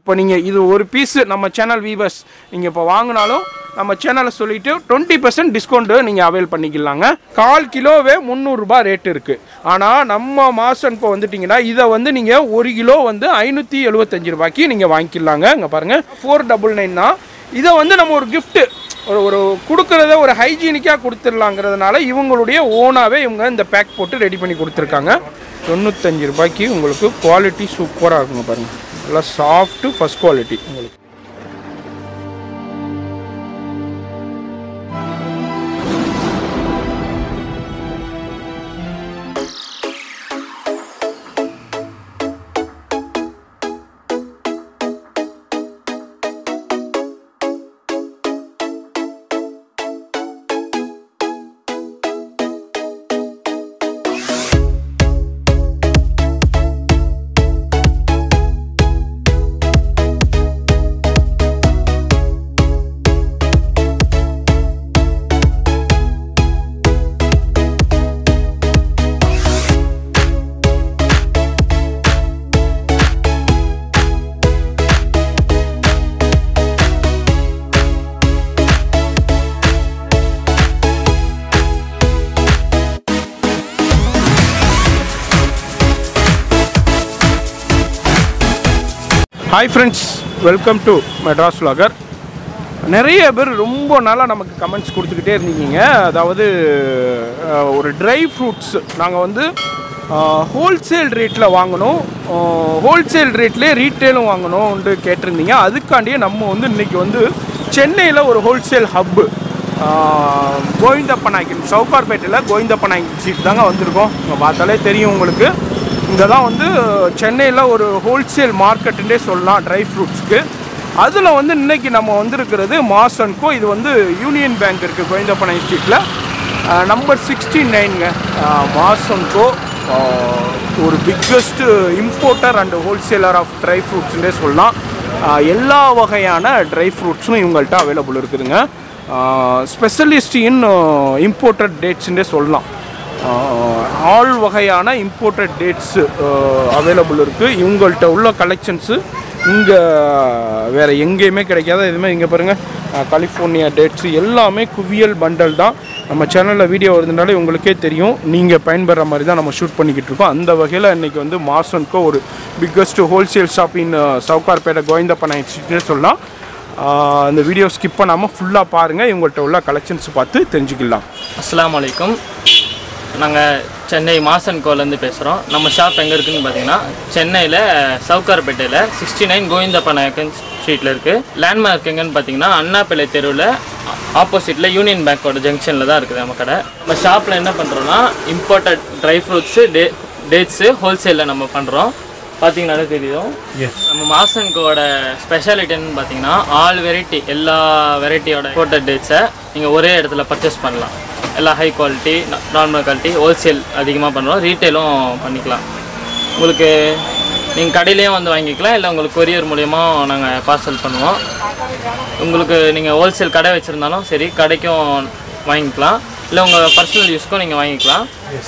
இப்போ நீங்கள் இது ஒரு பீஸு நம்ம சேனல் வீவர்ஸ் நீங்கள் இப்போ வாங்கினாலும் நம்ம சேனலை சொல்லிட்டு டுவெண்ட்டி பர்சன்ட் டிஸ்கவுண்ட்டு நீங்கள் அவைல் பண்ணிக்கலாங்க கால் கிலோவே முந்நூறுரூபா ரேட் இருக்குது ஆனால் நம்ம மாதம் இப்போ வந்துட்டிங்கன்னா இதை வந்து நீங்கள் ஒரு கிலோ வந்து ஐநூற்றி எழுபத்தஞ்சு ரூபாய்க்கு நீங்கள் வாங்கிக்கலாங்க இங்கே பாருங்கள் ஃபோர் டபுள் நைன் தான் இதை வந்து நம்ம ஒரு gift ஒரு ஒரு கொடுக்குறத ஒரு ஹைஜீனிக்காக கொடுத்துடலாங்கிறதுனால இவங்களுடைய ஓனாகவே இவங்க இந்த பேக் போட்டு ரெடி பண்ணி கொடுத்துருக்காங்க தொண்ணூத்தஞ்சு ரூபாய்க்கு உங்களுக்கு குவாலிட்டி சூப்பராக இருக்குங்க பாருங்கள் நல்லா சாஃப்ட்டு ஃபஸ்ட் குவாலிட்டி உங்களுக்கு hi friends welcome to Madras vlogger நிறைய பேர் ரொம்ப நாளாக நமக்கு கமெண்ட்ஸ் கொடுத்துக்கிட்டே இருந்தீங்க அதாவது அஹ், ஒரு ட்ரை ஃப்ரூட்ஸ் நாங்கள் வந்து ஹோல்சேல் ரேட்டில் வாங்கணும் ஹோல்சேல் ரேட்லேயே ரீட்டெயிலும் வாங்கணும்னு கேட்டிருந்தீங்க அதுக்காண்டியே நம்ம வந்து இன்றைக்கி வந்து சென்னையில் ஒரு ஹோல்சேல் ஹப்பு கோவிந்தப்ப நாயக்கன் சவுகார்பேட்டையில் கோவிந்தப்ப நாயக்கன் சீட் தாங்க வந்திருக்கோம் இங்கே பார்த்தாலே தெரியும் உங்களுக்கு இங்கே தான் வந்து சென்னையில் ஒரு ஹோல்சேல் மார்க்கெட்டுன்றே சொல்லலாம் ட்ரை ஃப்ரூட்ஸ்க்கு அதில் வந்து இன்னைக்கு நம்ம வந்திருக்கிறது மாசன்கோ இது வந்து யூனியன் பேங்க் இருக்குது கோவிந்தப்பனை ஸ்ட்ரீட்டில் நம்பர் சிக்ஸ்டி நைனுங்க மாசன்கோ ஒரு biggest importer and wholesaler of dry ஃப்ரூட்ஸ்ன்றே சொல்லலாம் ஆஹ் எல்லா வகையான ட்ரை ஃப்ரூட்ஸும் இவங்கள்ட்ட அவைலபிள் இருக்குதுங்க ஸ்பெஷலிஸ்ட் இன் இம்போர்ட்டட் டேட்ஸ்ன்றே சொல்லலாம் ஆல் வகையான இம்போர்ட்டட் டேட்ஸு அவைலபிள் இருக்குது இவங்கள்ட்ட உள்ள கலெக்ஷன்ஸு இங்கே வேறு எங்கேயுமே கிடைக்காத எதுவுமே இங்கே பாருங்கள் கலிஃபோர்னியா டேட்ஸு எல்லாமே குவியல் பண்டல் தான் நம்ம சேனலில் வீடியோ வருதுனாலே உங்களுக்கே தெரியும் நீங்கள் பயன்படுற மாதிரி தான் நம்ம ஷூட் பண்ணிக்கிட்டு இருக்கோம் அந்த வகையில் இன்றைக்கி வந்து மாசன்கோ ஒரு biggest wholesale shop in Sowcarpet கோவிந்தப்பண்ண ஸ்ட்ரீட்னே சொல்லலாம் ஆஹ் இந்த வீடியோ ஸ்கிப் பண்ணாமல் ஃபுல்லாக பாருங்கள் இவங்கள்ட்ட உள்ள கலெக்ஷன்ஸ் பார்த்து தெரிஞ்சுக்கலாம் அஸ்ஸலாமு அலைக்கும் நாங்கள் சென்னை மாசன்கோலேருந்து பேசுகிறோம் நம்ம ஷாப் எங்கே இருக்குன்னு பார்த்தீங்கன்னா சென்னையில் சவுகார்பேட்டையில் சிக்ஸ்டி நைன் கோவிந்தப்ப நாயக்கன் ஸ்ட்ரீட்டில் இருக்குது லேண்ட்மார்க் எங்கன்னு பார்த்தீங்கன்னா அண்ணாப்பிள்ளை தெருவில் ஆப்போசிட்டில் யூனியன் பேங்க்கோட ஜங்ஷனில் தான் இருக்குது நம்ம கடை நம்ம ஷாப்பில் என்ன பண்ணுறோன்னா இம்போர்ட்டட் ட்ரை ஃப்ரூட்ஸு டே டேட்ஸு ஹோல்சேலில் நம்ம பண்ணுறோம் பார்த்தீங்கன்னாலே தெரியும் நம்ம மாசன்கோட ஸ்பெஷாலிட்டின்னு பார்த்தீங்கன்னா ஆல் வெரைட்டி எல்லா வெரைட்டியோட இம்போர்ட்டட் டேட்ஸை நீங்கள் ஒரே இடத்துல பர்ச்சேஸ் பண்ணலாம் எல்லாம் high quality normal quality wholesale அதிகமாக பண்ணுறோம் ரீட்டெயிலும் பண்ணிக்கலாம் உங்களுக்கு நீங்கள் கடையிலையும் வந்து வாங்கிக்கலாம் இல்லை உங்களுக்கு கொரியர் மூலயமா நாங்கள் பார்சல் பண்ணுவோம் உங்களுக்கு நீங்கள் ஹோல்சேல் கடை வச்சுருந்தாலும் சரி கடைக்கும் வாங்கிக்கலாம் இல்லை உங்கள் பர்சனல் யூஸ்க்கும் நீங்கள் வாங்கிக்கலாம்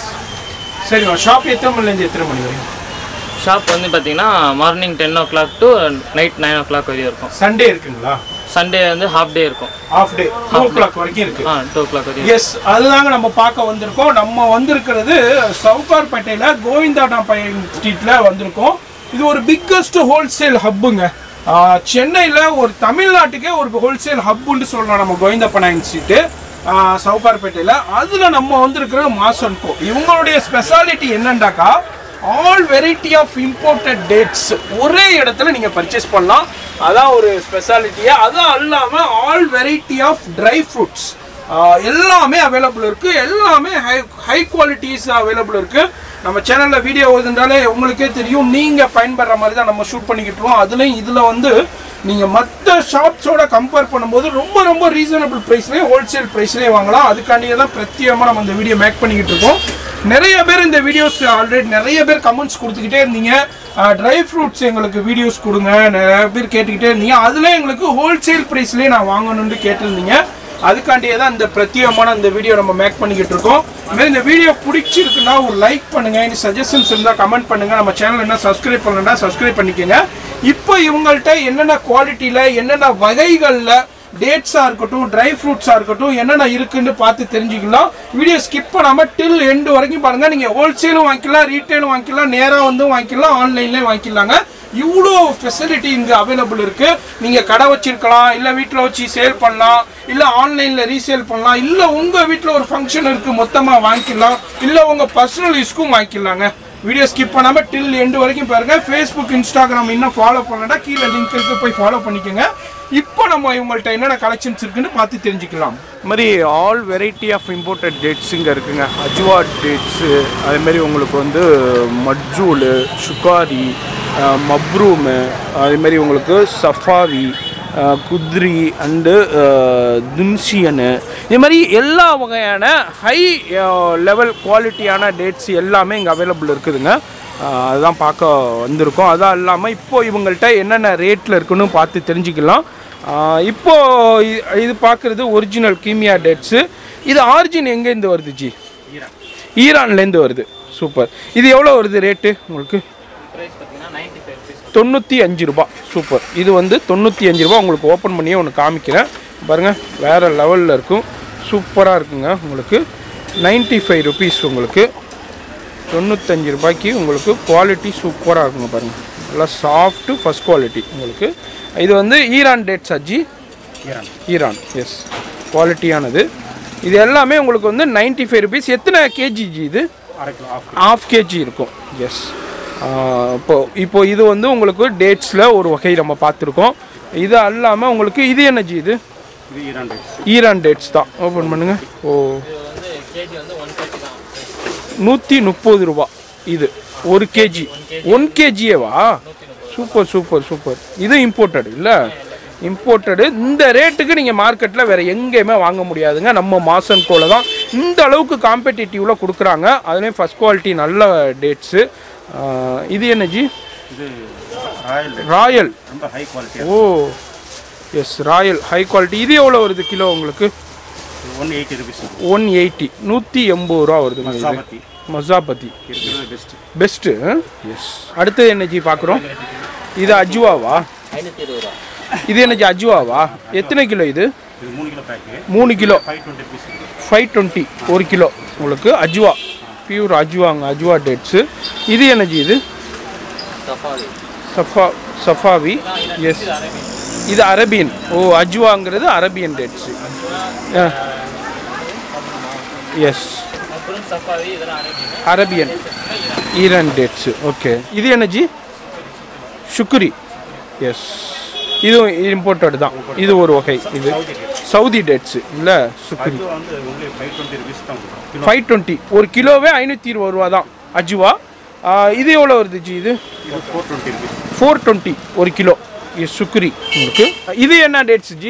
சரி ஷாப் எத்தனை மணிலேருந்து எத்தனை மணி வரைக்கும் ஷாப் வந்து பார்த்தீங்கன்னா morning ten o'clock to night nine o'clock வரையும் இருக்கும் சண்டே இருக்குங்களா சண்டே வந்து ஹாஃப் டே இருக்கும் half day two o'clock வரைக்கும் இருக்கு ஆ டூ ஓ கிளாக் வரையும் எஸ் அதுதாங்க நம்ம பார்க்க வந்திருக்கோம் நம்ம வந்திருக்கிறது சவுகார்பேட்டையில் கோவிந்தாடா பையன் ஸ்ட்ரீட்டில் வந்திருக்கோம் இது ஒரு பிக்கஸ்ட் ஹோல்சேல் ஹப்புங்க சென்னையில் ஒரு தமிழ்நாட்டுக்கே ஒரு ஹோல்சேல் ஹப்புன்னு சொல்லலாம் நம்ம கோவிந்தப்பநாயன் ஸ்ட்ரீட்டு சவுகார்பேட்டையில் அதில் நம்ம வந்திருக்கிறது மாசன்கோ இவங்களுடைய ஸ்பெஷாலிட்டி என்னண்டாக்கா all variety of imported dates ஒரே இடத்துல நீங்கள் பர்ச்சேஸ் பண்ணலாம் அதான் ஒரு ஸ்பெஷாலிட்டியே அதுவும் இல்லாமல் all variety of dry fruits எல்லாமே அவைலபிள் இருக்கு எல்லாமே ஹை ஹை குவாலிட்டிஸ் அவைலபிள் இருக்கு நம்ம சேனல்ல வீடியோ வருதுன்றாலே உங்களுக்கே தெரியும் நீங்க பயன்படுற மாதிரி தான் நம்ம ஷூட் பண்ணிக்கிட்டு இருக்கோம் அதுலயும் இதுல வந்து நீங்க மற்ற ஷாப்ஸோட கம்பேர் பண்ணும்போது ரொம்ப ரொம்ப ரீசனபிள் ப்ரைஸ்லேயே ஹோல்சேல் ப்ரைஸ்லேயே வாங்கலாம் அதுக்காண்டியே தான் பிரத்யேகமாக நம்ம இந்த வீடியோ மேக் பண்ணிக்கிட்டு இருக்கோம் நிறைய பேர் இந்த வீடியோஸ் ஆல்ரெடி நிறைய பேர் கமெண்ட்ஸ் கொடுத்துக்கிட்டே இருந்தீங்க ட்ரை ஃப்ரூட்ஸ் எங்களுக்கு வீடியோஸ் கொடுங்க நிறைய பேர் கேட்டுக்கிட்டே இருந்தீங்க அதில் எங்களுக்கு ஹோல்சேல் ப்ரைஸ்லேயே நான் வாங்கணும்னு கேட்டிருந்தீங்க அதுக்காண்டியே தான் இந்த பிரத்யேகமான இந்த வீடியோ நம்ம மேக் பண்ணிக்கிட்டு இருக்கோம் இதுமாதிரி இந்த வீடியோ பிடிச்சிருக்குன்னா ஒரு லைக் பண்ணுங்க இந்த சஜஷன்ஸ் இருந்தால் கமெண்ட் பண்ணுங்க நம்ம சேனல் என்ன சப்ஸ்கிரைப் பண்ணலன்னா சப்ஸ்கிரைப் பண்ணிக்கோங்க இப்போ இவங்கள்ட்ட என்னென்ன குவாலிட்டியில் என்னென்ன வகைகளில் டேட்ஸாக இருக்கட்டும் ட்ரை ஃப்ரூட்ஸாக இருக்கட்டும் என்னென்ன இருக்குன்னு பார்த்து தெரிஞ்சுக்கலாம் வீடியோ ஸ்கிப் பண்ணாமல் டில் எண்டு வரைக்கும் பாருங்கள் நீங்கள் ஹோல்சேலும் வாங்கிக்கலாம் ரீட்டைலும் வாங்கிக்கலாம் நேராக வந்து வாங்கிக்கலாம் ஆன்லைன்லேயும் வாங்கிக்கலாங்க இவ்வளோ ஃபெசிலிட்டி இங்கே அவைலபிள் இருக்கு நீங்கள் கடை வச்சிருக்கலாம் இல்லை வீட்டில் வச்சு சேல் பண்ணலாம் இல்லை ஆன்லைனில் ரீசேல் பண்ணலாம் இல்லை உங்கள் வீட்டில் ஒரு ஃபங்க்ஷன் இருக்கு மொத்தமாக வாங்கிக்கலாம் இல்லை உங்கள் பர்சனல் யூஸ்க்கும் வாங்கிக்கலாங்க வீடியோ ஸ்கிப் பண்ணாம டில் எண்டு வரைக்கும் பாருங்க ஃபேஸ்புக் இன்ஸ்டாகிராம் இன்னும் ஃபாலோ பண்ணலன்னா கீழே லிங்க் இருக்கு போய் ஃபாலோ பண்ணிக்கோங்க இப்போ நம்ம இவங்கள்ட்ட என்னென்ன கலெக்ஷன்ஸ் இருக்குன்னு பார்த்து தெரிஞ்சுக்கலாம் இது மாதிரி all variety of imported dates இங்கே இருக்குங்க அஜ்வா டேட்ஸு அதேமாரி உங்களுக்கு வந்து மட்ஜூலு சுகாரி மப்ரூமு அதேமாரி உங்களுக்கு சஃபாரி அஹ், குத்ரி அண்டு துன்சியனு இது மாதிரி எல்லா வகையான ஹை லெவல் குவாலிட்டியான டேட்ஸ் எல்லாமே இங்கே அவைலபிள் இருக்குதுங்க அஹ், அதுதான் பார்க்க வந்திருக்கோம் அதான் இல்லாமல் இப்போ இவங்கள்ட்ட என்னென்ன ரேட்டில் இருக்குன்னு பார்த்து தெரிஞ்சுக்கலாம் அஹ், இப்போ இ- இது பார்க்குறது ஒரிஜினல் கீமியா டேட்ஸு இது ஆரிஜின் எங்கேருந்து வருது ஜி ஈரான்லேருந்து வருது சூப்பர் இது எவ்வளோ வருது ரேட்டு உங்களுக்கு ப்ரைஸ் பார்த்தீங்கன்னா நைன்ட்டி ஃபைவ் ருபீஸ் தொண்ணூற்றி அஞ்சு ரூபா சூப்பர் இது வந்து தொண்ணூற்றி அஞ்சு ரூபா உங்களுக்கு ஓப்பன் பண்ணியே ஒன்று காமிக்கிறேன் பாருங்கள் வேறு லெவலில் இருக்கும் சூப்பராக இருக்குங்க உங்களுக்கு நைன்ட்டி ஃபைவ் ருபீஸ் உங்களுக்கு தொண்ணூத்தஞ்சு ரூபாய்க்கு உங்களுக்கு குவாலிட்டி சூப்பராக இருக்குங்க பாருங்கள் நல்லா சாஃப்ட்டு ஃபஸ்ட் குவாலிட்டி உங்களுக்கு இது வந்து ஈரான் டேட்ஸ் அஜி ஈரான் ஈரான் எஸ் குவாலிட்டியானது இது எல்லாமே உங்களுக்கு வந்து நைன்ட்டி ஃபைவ் ருபீஸ் எத்தனை கேஜி ஜி இது அரை கிலோ ஆஃப் ஆஃப் கேஜி இருக்கும் எஸ் இப்போ இப்போ இது வந்து உங்களுக்கு டேட்ஸில் ஒரு வகை நம்ம பார்த்துருக்கோம் இது அல்லாமல் உங்களுக்கு இது என்ன ஜி இது இது ஈரான் ரைஸ் ஈரான் டேட்ஸ் தான் ஓப்பன் பண்ணுங்க ஓ இது வந்து கேஜி வந்து ஒன் தேர்ட்டி தான் நூற்றி முப்பது ரூபா இது ஒரு கேஜி ஒன் கேஜியேவா சூப்பர் சூப்பர் சூப்பர் இது இம்போர்ட்டட் இல்லை இம்போர்ட்டடு இந்த ரேட்டுக்கு நீங்கள் மார்க்கெட்டில் வேறு எங்கேயுமே வாங்க முடியாதுங்க நம்ம மாசன் கோல தான் இந்த அளவுக்கு காம்படிட்டிவில் கொடுக்குறாங்க அதுலேயும் ஃபஸ்ட் குவாலிட்டி நல்ல டேட்ஸு இது என்ன ஜி இது ராயல் ரைஸ் ராயல் ரொம்ப high quality oh yes royal high quality இது எவ்வளோ வருது கிலோ உங்களுக்கு ஒன் எயிட்டி ருபீஸ் ஒன் எயிட்டி நூற்றி எண்பது ரூபா வருதுங்க இது சாபத்தி மசாபதி இருக்கிறது பெஸ்ட் பெஸ்ட்டு எஸ் அடுத்தது என்ன ஜி பார்க்குறோம் இது அஜ்வாவா ஐநூற்றி இருபது ரூபா இது என்ன ஜி அஜ்வாவா எத்தனை கிலோ இது இது மூணு கிலோ பேக்கு மூணு கிலோ ஃபைவ் டுவெண்ட்டி ருபீஸ் இருக்குது ஃபைவ் டுவெண்ட்டி ஒரு கிலோ உங்களுக்கு அஜ்வா பியூர் அஜ்வாங்க அஜ்வா டேட்ஸு இது என்ன ஜி இது சஃபாரி சஃபா சஃபாவி எஸ் இது அரபியன் ஓ அஜ்வாங்கிறது அரபியன் டேட்ஸு எஸ் அப்புறம் சஃபாரி இதெல்லாம் அரைக்கணும் அரபியன் ஈரான் டேட்ஸு ஓகே இது என்ன ஜி சுக்ரி எஸ் இதுவும் இம்போர்ட்டட் தான் இது ஒரு வகை இது சவுதி டேட்ஸு இல்லை சுக்ரி இது வந்து உங்களுக்கு ஃபைவ் டுவெண்ட்டி ருபீஸ் தான் கொடுக்கும் கிலோ ஃபைவ் டுவெண்ட்டி ஒரு கிலோவே ஐநூற்றி இருபது ரூபா தான் அஜுவா ஆ, இது எவ்வளோ வருது ஜி இது இது four twenty rupees four twenty ஒரு கிலோ இது சுக்ரி உங்களுக்கு இது என்ன டேட்ஸ் ஜி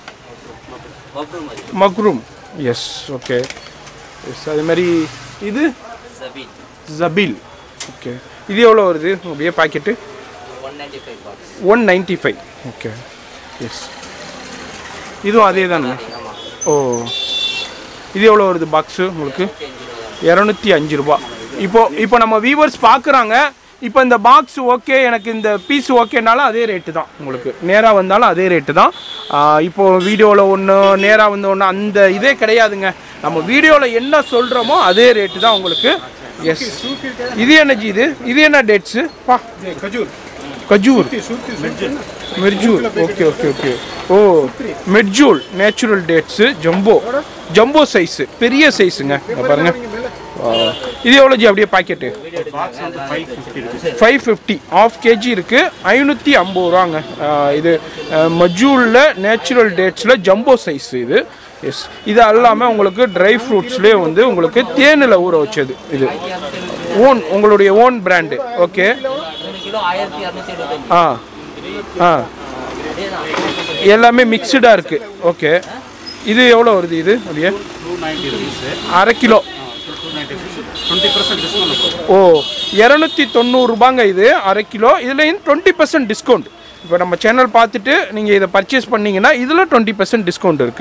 மக்ரூம் எஸ் ஓகே எஸ் அது மாதிரி இது சபீன் ஜபீல் ஓகே இது எவ்வளோ வருது அப்படியே packet one ninety five box one ninety five okay yes இதுவும் அதே தானே ஆமாம் ஓ இது எவ்வளோ வருது பாக்ஸு உங்களுக்கு இரநூத்தி அஞ்சு ரூபா இப்போ இப்போ நம்ம வியூவர்ஸ் பார்க்குறாங்க இப்போ இந்த பாக்ஸ் ஓகே எனக்கு இந்த பீஸ் ஓகேனாலும் அதே ரேட்டு தான் உங்களுக்கு நேராக வந்தாலும் அதே ரேட்டு தான் ஆ, இப்போ வீடியோவில் ஒன்று நேராக வந்து ஒன்று அந்த இதே கிடையாதுங்க நம்ம வீடியோவில் என்ன சொல்கிறோமோ அதே ரேட்டு தான் உங்களுக்கு எஸ் இது என்ன ஜி இது இது என்ன டேட்ஸு பா கஜூர் கஜூர் Medjool okay okay okay oh Medjool natural dates jumbo jumbo size பெரிய சைஸுங்க இங்க பாருங்க ஆ. இது எவ்வளோ ஜி அப்படியே பாக்கெட்டு பாக்ஸ் வந்து five fifty rupees five fifty half KG இருக்குது ஐநூற்றி ஐம்பது ரூபாங்க ஆ, இது மஜூலில் நேச்சுரல் டேட்ஸில் ஜம்போ சைஸ் இது எஸ் இது அல்லாமல் உங்களுக்கு ட்ரை ஃப்ரூட்ஸ்லேயே வந்து உங்களுக்கு தேனில் ஊற வச்சது இது ஓன் உங்களுடைய ஓன் பிராண்டு ஓகே மூணு கிலோ ஆயிரத்தி இரநூத்தி எழுபத்தஞ்சு ஆ ஆ எல்லாமே மிக்சடாக இருக்குது ஓகே இது எவ்வளோ வருது இது அப்படியே டூ நைன்ட்டி ருபீஸ் அரை kilo two ninety rupees twenty percent discount ஓ இரநூத்தி தொண்ணூறுபாங்க இது அரை கிலோ இதுலேயும் டுவெண்ட்டி பர்சன்ட் டிஸ்கவுண்ட் இப்போ நம்ம சேனல் பார்த்துட்டு நீங்கள் இதை பர்ச்சேஸ் பண்ணீங்கன்னா இதில் டுவெண்ட்டி பர்சன்ட் டிஸ்கவுண்ட் இருக்குது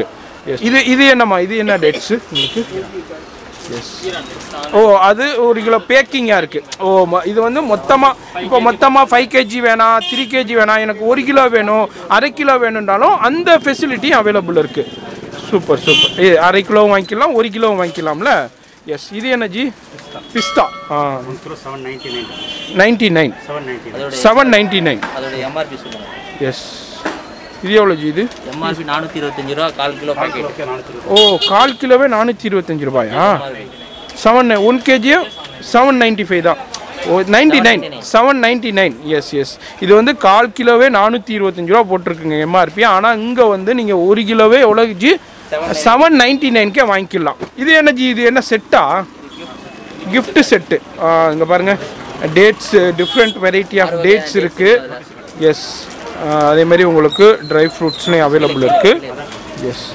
எஸ் இது இது என்னம்மா இது என்ன டேட்ஸு உங்களுக்கு எஸ் ஓ அது ஒரு கிலோ பேக்கிங்காக இருக்குது ஓ ம- இது வந்து மொத்தமாக இப்போ மொத்தமாக ஃபைவ் கேஜி வேணாம் த்ரீ கேஜி வேணாம் எனக்கு ஒரு கிலோ வேணும் அரை கிலோ வேணும்னாலும் அந்த ஃபெசிலிட்டி அவைலபிள் இருக்குது சூப்பர் சூப்பர் ஏ அரை கிலோவும் வாங்கிக்கலாம் ஒரு கிலோவும் வாங்கிக்கலாம்ல எஸ் இது என்ன ஜி பிஸ்தா ஆ one kilo seven ninety nine ninety nine seven ninety nine seven ninety nine அதோட எம்ஆர்பி சொல்லுங்க எஸ் இது எவ்வளோ ஜி இது எம்ஆர்பி நானூற்றி இருபத்தஞ்சு ரூபா கால் கிலோ பாக்கெட் ஓகே நானூற்றி ஓ கால் கிலோவே நானூற்றி இருபத்தஞ்சி ரூபாயா செவன் ஒன் கேஜியோ செவன் நைன்ட்டி ஃபைவ் தான் oh ninety nine seven ninety nine yes yes இது வந்து கால் கிலோவே நானூற்றி இருபத்தஞ்சி ரூபா போட்டிருக்குங்க எம்ஆர்பி ஆனால் இங்கே வந்து நீங்கள் ஒரு கிலோவே எவ்வளோ ஜி செவன் நைன்ட்டி நைன்க்கே வாங்கிக்கலாம் இது என்ன ஜி இது என்ன செட்டா gift செட்டு இங்கே பாருங்கள் dates different variety of dates இருக்குது எஸ் அதே மாதிரி உங்களுக்கு ட்ரை ஃப்ரூட்ஸ்லேயும் அவைலபிள் இருக்குது yes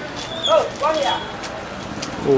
oh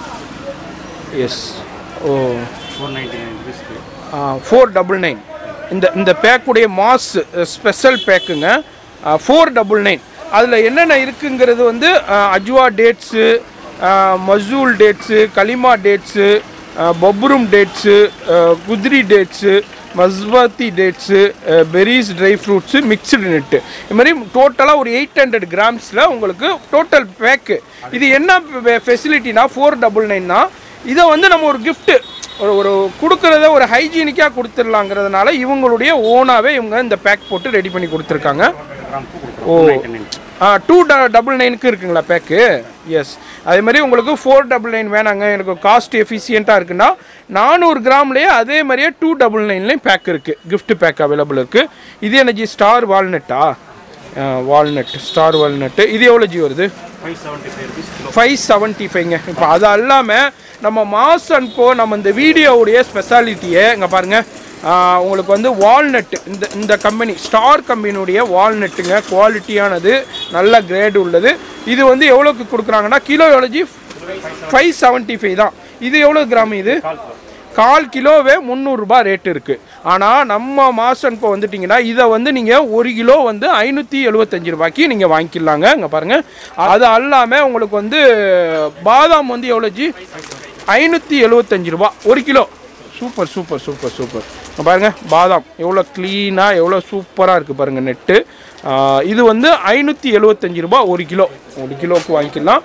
yes oh four ninety nine ருபீஸ்க்கு ஃபோர் டபுள் நைன் இந்த இந்த பேக்குடைய மாஸ் ஸ்பெஷல் பேக்குங்க ஃபோர் டபுள் நைன் அதில் என்னென்ன இருக்குங்கிறது வந்து அஹ், அஜ்வா டேட்ஸு மசூல் டேட்ஸு கலிமா டேட்ஸு பப்ரும் டேட்ஸு குதிரி டேட்ஸு மஸ்பாத்தி dates berries dry fruits mixed nut இது மாதிரி டோட்டலாக ஒரு எயிட் ஹண்ட்ரட் கிராம்ஸில் உங்களுக்கு டோட்டல் பேக்கு இது என்ன ஃபெசிலிட்டினா ஃபோர் டபுள் நைன் தான் இதை வந்து நம்ம ஒரு gift ஒரு ஒரு கொடுக்குறத ஒரு ஹைஜீனிக்காக கொடுத்துடலாங்கிறதுனால இவங்களுடைய ஓனாகவே இவங்க இந்த பேக் போட்டு ரெடி பண்ணி கொடுத்துருக்காங்க கிராம் பூ ஓ கொடுக்குறோம் நைன்டி நைன் டூ டபுள் நைனுக்கு இருக்குங்களா பேக்கு எஸ் அதே மாதிரி உங்களுக்கு ஃபோர் டபுள் நைன் வேணாங்க எனக்கு காஸ்ட் எஃபிஷியண்ட்டாக இருக்குன்னா நானூறு கிராம்லேயே அதே மாதிரியே டூ டபுள் நைன்லேயும் பேக் இருக்குது gift பேக் அவைலபிள் இருக்குது இது என்ன ஜி ஸ்டார் வால்நட்டா வால்நட் ஸ்டார் வால்நட்டு இது எவ்வளோ ஜி வருது five seventy five rupees kilo five seventy ஃபைவ்ங்க இப்போ அது அல்லாமல் நம்ம மாஸ் அண்ட் கோ நம்ம இந்த வீடியோவுடைய ஸ்பெஷாலிட்டியை இங்கே பாருங்கள் உங்களுக்கு வந்து வால்நட் இந்த இந்த கம்பெனி ஸ்டார் கம்பெனியுடைய வால்நட்டுங்க குவாலிட்டியானது நல்ல கிரேடு உள்ளது இது வந்து எவ்வளோக்கு கொடுக்குறாங்கன்னா கிலோ எவ்வளோஜி ஃபைவ் செவன்ட்டி ஃபைவ் தான் இது எவ்வளோ கிராம் இது கால் கிலோவே முந்நூறுரூபா ரேட் இருக்குது ஆனால் நம்ம மாசன்கோ வந்துட்டிங்கன்னா இதை வந்து நீங்கள் ஒரு கிலோ வந்து ஐநூற்றி எழுபத்தஞ்சு ரூபாய்க்கு நீங்கள் வாங்கிக்கலாங்க இங்கே பாருங்கள் அது அல்லாமல் உங்களுக்கு வந்து பாதாம் வந்து எவ்வளோ ஜி ஐநூற்றி எழுபத்தஞ்சு ரூபா ஒரு kilo super super super super இங்க பாருங்க பாதாம் எவ்வளோ க்ளீனாக எவ்வளோ சூப்பராக இருக்குது பாருங்கள் நெட்டு இது வந்து ஐநூற்றி எழுபத்தஞ்சு ரூபா ஒரு கிலோ ஒரு கிலோவுக்கு வாங்கிக்கலாம்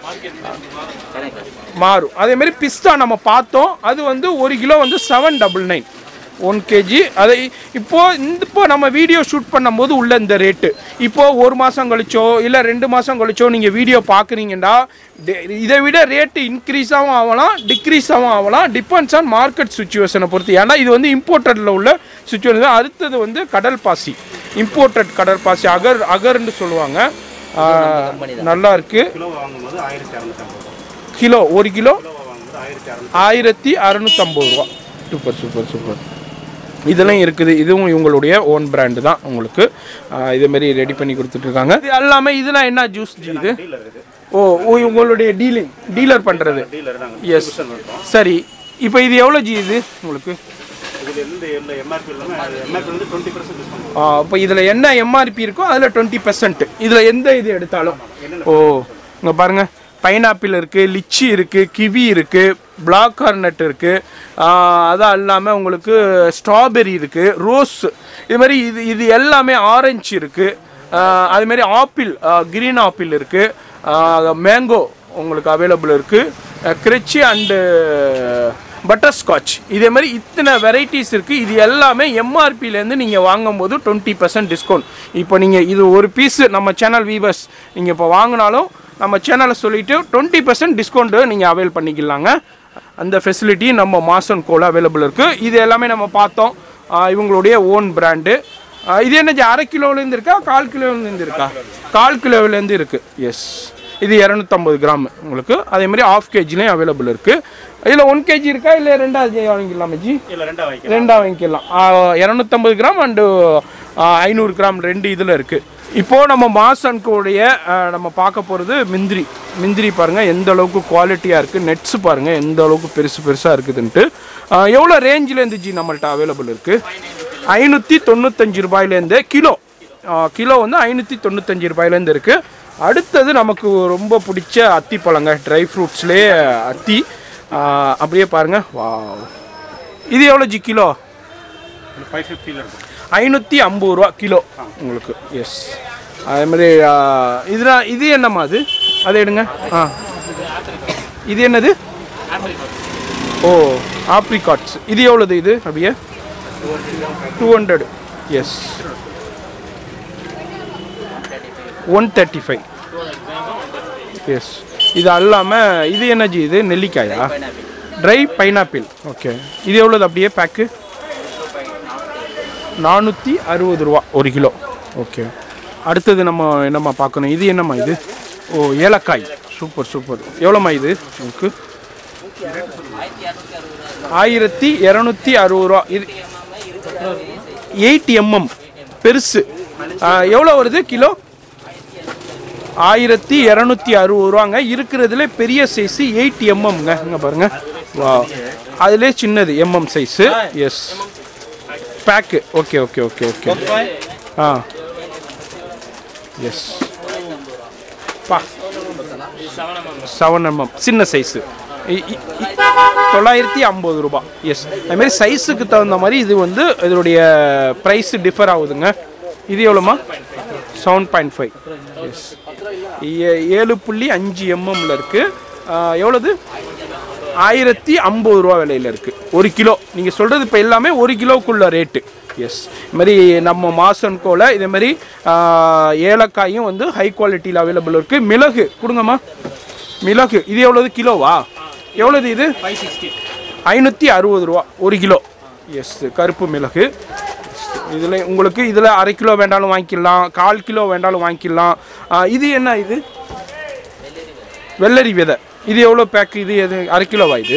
மாறும் அதே மாதிரி பிஸ்தா நம்ம பார்த்தோம் அது வந்து ஒரு கிலோ வந்து seven double nine one KG அதை இப்போ இந்த இப்போ நம்ம வீடியோ ஷூட் பண்ணும்போது உள்ள இந்த ரேட்டு இப்போ ஒரு மாதம் கழிச்சோ இல்லை ரெண்டு மாதம் கழிச்சோ நீங்கள் வீடியோ பார்க்குறீங்கன்னா இதை விட ரேட்டு இன்க்ரீஸாகவும் ஆகலாம் டிக்ரீஸாகவும் ஆகலாம் டிபெண்ட்ஸ் ஆன் மார்க்கெட் சுச்சுவேஷனை பொறுத்து ஏன்னா இது வந்து இம்போர்ட்டடில் உள்ள சுச்சுவேஷன் அடுத்தது வந்து கடல் பாசி இம்போர்ட்டட் கடல் பாசி அகர் அகர்னு சொல்லுவாங்க ஆ, நல்லா இருக்குது கிலோ வாங்கும்போது ஆயிரத்தி அறநூற்றம்பது கிலோ ஒரு கிலோ கிலோ வாங்கும்போது ஆயிரத்தி அறநூறு ஆயிரத்தி அறநூற்றம்பது ரூபா சூப்பர் சூப்பர் சூப்பர் இதெல்லாம் இருக்குது இதுவும் இவங்களுடைய ஓன் பிராண்டு தான் உங்களுக்கு ஆஹ் இதே மாதிரி ரெடி பண்ணி கொடுத்துட்ருக்காங்க இது எல்லாமே இதெல்லாம் என்ன ஜூஸ் இது டீலர் இருக்குது ஓ ஓ, உங்களுடைய டீலிங் டீலர் பண்ணுறது டீலர் நாங்கள் எஸ் சரி இப்போ இது எவ்வளோ ஜி இது உங்களுக்கு இதில் இருந்து இல்லை எம்ஆர்பி இல்லாமல் எம்ஆர்பி வந்து டுவெண்ட்டி பர்சன்ட் டிஸ்கவுண்ட் இப்போ இதில் என்ன எம்ஆர்பி இருக்கோ அதில் டுவெண்ட்டி பர்சன்ட் இதில் எந்த இது எடுத்தாலும் ஓ இங்கே பாருங்கள் பைனாப்பிள் இருக்குது லிச்சி இருக்குது கிவி இருக்குது பிளாக் கார்னட் இருக்குது அது இல்லாமல் உங்களுக்கு ஸ்ட்ராபெரி இருக்குது ரோஸ் இது மாதிரி இது இது எல்லாமே ஆரஞ்சு இருக்குது அது மாதிரி ஆப்பிள் கிரீன் ஆப்பிள் இருக்குது மேங்கோ உங்களுக்கு அவைலபிள் இருக்குது கிரிச்சி அண்டு பட்டர்ஸ்காட்ச் இதே மாதிரி இத்தனை வெரைட்டிஸ் இருக்குது இது எல்லாமே எம்ஆர்பிலேருந்து நீங்கள் வாங்கும்போது டுவெண்ட்டி பர்சன்ட் டிஸ்கவுண்ட் இப்போ நீங்கள் இது ஒரு பீஸு நம்ம சேனல் வீவர்ஸ் நீங்கள் இப்போ வாங்கினாலும் நம்ம சேனலை சொல்லிவிட்டு டுவெண்ட்டி பர்சன்ட் டிஸ்கவுண்ட்டு நீங்கள் அவைல் பண்ணிக்கலாங்க அந்த ஃபெசிலிட்டி நம்ம மாசன் கோல அவைலபிள் இருக்குது இது எல்லாமே நம்ம பார்த்தோம் ஆஹ் இவங்களுடைய ஓன் பிராண்டு இது என்ன ஜி, அரை கிலோலேருந்து இருக்கா கால் கிலோலேருந்து இருக்கா கால் கிலோவிலேருந்து இருக்குது எஸ் இது இரநூத்தம்பது கிராம் உங்களுக்கு அதே மாதிரி ஆஃப் கேஜிலையும் அவைலபிள் இருக்குது இதில் ஒன் கேஜி இருக்கா இல்லை ரெண்டாவது வாங்கிக்கலாமா ஜி இல்லை ரெண்டா வாங்கிக்கலாம் ரெண்டா வாங்கிக்கலாம் இரநூத்தம்பது கிராம் அண்டு ஐநூறு கிராம் ரெண்டு இதில் இருக்குது இப்போது நம்ம மாசன்கோடைய நம்ம பார்க்க போகிறது மிந்திரி மிந்திரி பாருங்கள் எந்த அளவுக்கு குவாலிட்டியாக இருக்குது நெட்ஸ் பாருங்கள் எந்த அளவுக்கு பெருசு பெருசாக இருக்குதுன்ட்டு ஆஹ் எவ்வளோ ரேஞ்சிலேருந்து ஜி நம்மள்ட்ட அவைலபிள் இருக்குது ஐநூற்றி தொண்ணூத்தஞ்சு ரூபாயிலேருந்து கிலோ ஆஹ் கிலோ வந்து ஐநூற்றி தொண்ணூத்தஞ்சு ரூபாயிலேருந்து இருக்குது அடுத்தது நமக்கு ரொம்ப பிடிச்ச அத்தி பழங்க ட்ரை ஃப்ரூட்ஸ்லேயே அத்தி ஆ, அப்படியே பாருங்கள் வா இது எவ்வளோ ஜி கிலோ ஃபைவ் ஃபிஃப்டியில் இருக்கும் ஐநூற்றி ஐம்பது ரூபா கிலோ உங்களுக்கு எஸ் அதே மாதிரி ஆ, இதுதான் இது என்னம்மா அது அதை எடுங்க ஆ இது என்னது ஓ ஆப்ரிகாட்ஸ் இது எவ்வளோது இது அப்படியே two hundred yes one thirty five yes இது அல்லாமல் இது என்ன ஜி இது நெல்லிக்காயா ட்ரை பைனாப்பிள் ஓகே இது எவ்வளோது அப்படியே பேக்கு நானூற்றி அறுபது ரூபா ஒரு கிலோ ஓகே அடுத்தது நம்ம என்னம்மா பார்க்கணும் இது என்னம்மா இது ஓ ஏலக்காய் சூப்பர் சூப்பர் எவ்வளோம்மா இது உங்களுக்கு ஆயிரத்தி இரநூத்தி அறுபது ரூபா இது எயிட் எம்எம் பெருசு ஆ, எவ்வளோ வருது கிலோ ஆயிரத்தி இரநூத்தி அறுபது ரூபாங்க இருக்கிறதுல பெரிய சைஸு எயிட் எம்எம்ங்க இங்கே பாருங்க வா அதுலேயே சின்னது MM size yes pack okay okay okay okay ஆ எஸ் பா செவன் எம்எம் சின்ன சைஸு தொள்ளாயிரத்தி ஐம்பது ரூபாய் எஸ் அதுமாரி சைஸுக்கு தகுந்த மாதிரி இது வந்து இதனுடைய ப்ரைஸ் டிஃபர் ஆகுதுங்க இது எவ்வளோமா செவன் பாயிண்ட் ஃபைவ் எஸ் ஏழு புள்ளி அஞ்சு எம்எம்ல இருக்குது எவ்வளோது ஆயிரத்தி ஐம்பது ரூபா விலையில் இருக்குது ஒரு கிலோ நீங்கள் சொல்கிறது இப்போ எல்லாமே ஒரு கிலோக்குள்ள ரேட்டு எஸ் இது மாதிரி நம்ம மாசன்கோல இதே மாதிரி ஆ, ஏலக்காயும் வந்து ஹை குவாலிட்டியில் அவைலபிள் இருக்குது மிளகு கொடுங்கம்மா மிளகு இது எவ்வளோது கிலோவா எவ்வளோது இது ஐநூற்றி அறுபது ரூபா ஒரு கிலோ எஸ் கருப்பு மிளகு இதில் உங்களுக்கு இதில் அரை கிலோ வேண்டாலும் வாங்கிக்கலாம் கால் கிலோ வேண்டாலும் வாங்கிக்கலாம் ஆ, இது என்ன இது வெள்ளரி விதை இது எவ்வளோ பேக் இது எது அரை கிலோவா இது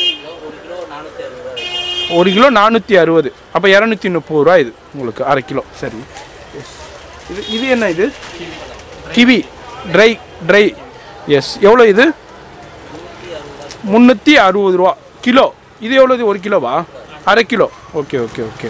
ஒரு கிலோ நானூற்றி அறுபது அப்போ இரநூத்தி முப்பது ரூபா இது உங்களுக்கு அரை கிலோ சரி எஸ் இது இது என்ன இது கிவி ட்ரை ட்ரை எஸ் எவ்வளோ இது முந்நூற்றி அறுபது ரூபா கிலோ இது எவ்வளோது ஒரு கிலோவா அரை கிலோ ஓகே ஓகே ஓகே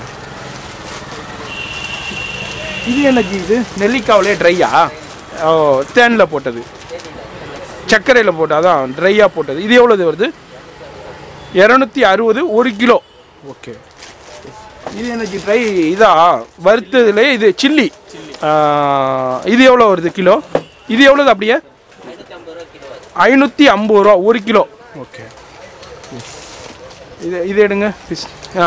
இது என்ன ஜி இது நெல்லிக்காவிலே ட்ரையா ஓ தேனில் போட்டது சர்க்கரையில் போட்டு அதான் ட்ரையாக போட்டது இது எவ்வளோது வருது இரநூத்தி அறுபது ஒரு கிலோ ஓகே இது எனக்கு ட்ரை இதா வறுத்ததுலே இது சில்லி இது எவ்வளோ வருது கிலோ இது எவ்வளோது அப்படியே ஐநூற்றி ஐம்பது ரூபா ஒரு கிலோ ஓகே இது இது எடுங்க ஃபிஷ் ஆ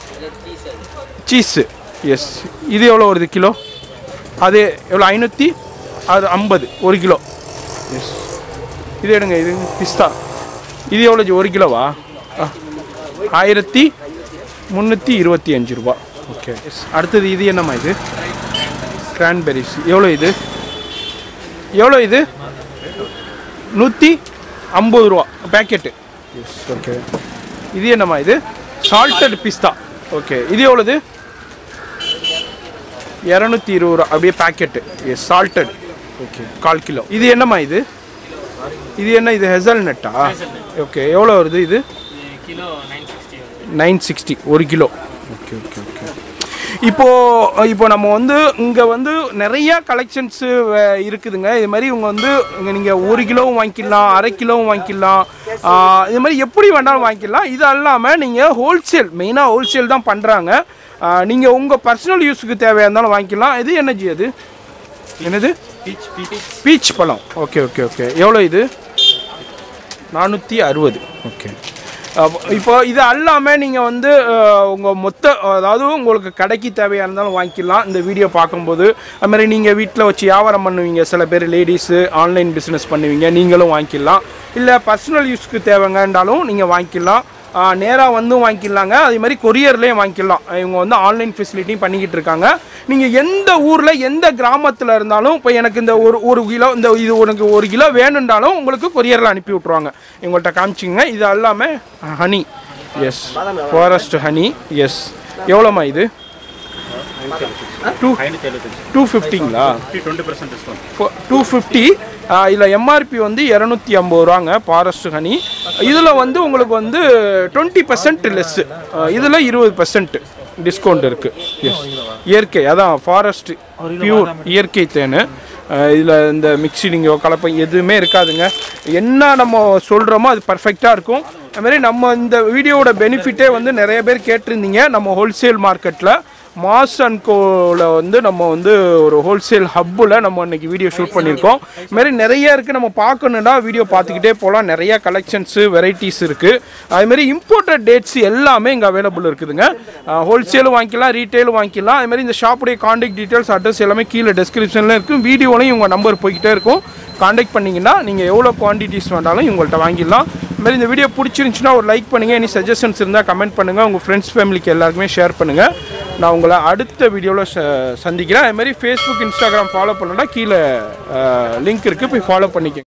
சீஸு எஸ் இது எவ்வளோ வருது கிலோ அது எவ்வளோ ஐநூற்றி அது ஐம்பது ஒரு கிலோ எஸ் இது எடுங்க இது பிஸ்தா இது எவ்வளோ ஜி? ஒரு கிலோவா ஆ. ஆயிரத்தி முந்நூற்றி இருபத்தி அஞ்சு ரூபா ஓகே எஸ் அடுத்தது இது என்னம்மா இது கிரான்பெரிஸ் எவ்வளோ இது எவ்வளோ இது நூற்றி ஐம்பது ரூபா பேக்கெட்டு எஸ் ஓகே இது என்னம்மா இது சால்டட் பிஸ்தா ஓகே இது எவ்வளோது இரநூத்தி இருபது ரூபா அப்படியே பேக்கெட்டு எஸ் சால்டட் ஓகே கால் கிலோ இது என்னம்மா இது இது என்ன இது ஹெசல் நட்டா ஓகே எவ்வளோ வருது இது kilo nine sixty nine sixty ஒரு கிலோ ஓகே ஓகே ஓகே இப்போ இப்போ நம்ம வந்து இங்கே வந்து நிறைய கலெக்ஷன்ஸு இருக்குதுங்க இது மாதிரி இவங்க வந்து இங்கே நீங்கள் ஒரு கிலோவும் வாங்கிக்கலாம் அரை கிலோவும் வாங்கிக்கலாம் ஆ, இது மாதிரி எப்படி வேணாலும் வாங்கிக்கலாம் இது அல்லாமல் நீங்கள் ஹோல்சேல் மெயினாக ஹோல்சேல் தான் பண்ணுறாங்க நீங்கள் உங்கள் பர்சனல் யூஸுக்கு தேவையாக இருந்தாலும் வாங்கிக்கலாம் இது என்ன ஜி அது என்னது பீச் பழம் ஓகே ஓகே ஓகே எவ்வளோ இது நானூற்றி அறுபது ஓகே இப்போ இது அல்லாமல் நீங்கள் வந்து உங்கள் மொத்த அதாவது உங்களுக்கு கடைக்கு தேவையாக இருந்தாலும் வாங்கிக்கலாம் இந்த வீடியோ பார்க்கும்போது அது மாதிரி நீங்கள் வீட்டில் வச்சு வியாபாரம் பண்ணுவீங்க சில பேர் லேடிஸு ஆன்லைன் பிஸ்னஸ் பண்ணுவீங்க நீங்களும் வாங்கிக்கலாம் இல்லை பர்சனல் யூஸ்க்கு தேவைங்கன்றாலும் நீங்கள் வாங்கிக்கலாம் நேராக வந்தும் வாங்கிக்கலாங்க அதே மாதிரி கொரியர்லேயும் வாங்கிக்கலாம் இவங்க வந்து ஆன்லைன் ஃபெசிலிட்டியும் பண்ணிக்கிட்டு இருக்காங்க நீங்கள் எந்த ஊரில் எந்த கிராமத்தில் இருந்தாலும் இப்போ எனக்கு இந்த ஒரு ஒரு கிலோ இந்த இது உனக்கு ஒரு கிலோ வேணுன்றாலும் உங்களுக்கு கொரியரில் அனுப்பி விட்ருவாங்க இவங்கள்ட்ட காமிச்சிங்க இது எல்லாமே honey yes forest honey yes எவ்வளோம்மா இது டூ ஐநூற்றி எழுபத்தஞ்சு டூ ஃபிஃப்டிங்களா twenty percent discount two fifty இதில் எம்ஆர்பி வந்து இரநூத்தி ஐம்பது ரூபாங்க ஃபாரஸ்ட் ஹனி இதில் வந்து உங்களுக்கு வந்து டுவெண்ட்டி பர்சன்ட் லெஸ்ஸு இதில் இருபது பர்சன்ட் டிஸ்கவுண்ட் இருக்குது எஸ் இயற்கை அதான் ஃபாரஸ்ட் பியூர் இயற்கை தேன் இதில் இந்த மிக்சிடிங்கோ கலப்பை எதுவுமே இருக்காதுங்க என்ன நம்ம சொல்கிறோமோ அது பர்ஃபெக்டாக இருக்கும் அதுமாரி நம்ம இந்த வீடியோவோட பெனிஃபிட்டே வந்து நிறைய பேர் கேட்டிருந்தீங்க நம்ம ஹோல்சேல் மார்க்கெட்டில் மாஸ் அண்ட் கோவில் வந்து நம்ம வந்து ஒரு ஹோல்சேல் ஹப்பில் நம்ம இன்னைக்கு வீடியோ ஷூட் பண்ணியிருக்கோம் இதுமாரி நிறைய இருக்குது நம்ம பார்க்கணுன்னா வீடியோ பார்த்துக்கிட்டே போகலாம் நிறைய கலெக்ஷன்ஸு வெரைட்டிஸ் இருக்குது அதுமாரி இம்போர்ட்டட் டேட்ஸ் எல்லாமே இங்கே அவைலபிள் இருக்குதுங்க ஹோல்சேலும் வாங்கிக்கலாம் ரீட்டெயிலும் வாங்கிக்கலாம் அதுமாரி இந்த ஷாப்புடைய காண்டாக்ட் டீட்டெயில்ஸ் அட்ரஸ் எல்லாமே கீழே டிஸ்கிரிப்ஷனில் இருக்கும் வீடியோலையும் உங்கள் நம்பர் போய்கிட்டே இருக்கும் காண்டாக்ட் பண்ணிங்கன்னா நீங்கள் எவ்வளோ குவான்டிட்டிஸ் வேண்டாலும் இவங்கள்ட்ட வாங்கிடலாம் இதுமாரி இந்த வீடியோ பிடிச்சிருந்துச்சுன்னா ஒரு லைக் பண்ணுங்கள் எனி சஜஷன்ஸ் இருந்தால் கமெண்ட் பண்ணுங்கள் உங்கள் ஃப்ரெண்ட்ஸ் ஃபேமிலிக்கு எல்லாருக்குமே ஷேர் பண்ணுங்கள் நான் உங்களை அடுத்த வீடியோவில் சந்திக்கிறேன் அதுமாரி ஃபேஸ்புக் இன்ஸ்டாகிராம் ஃபாலோ பண்ணணுன்னா கீழே லிங்க் இருக்குது போய் ஃபாலோ பண்ணிக்கங்க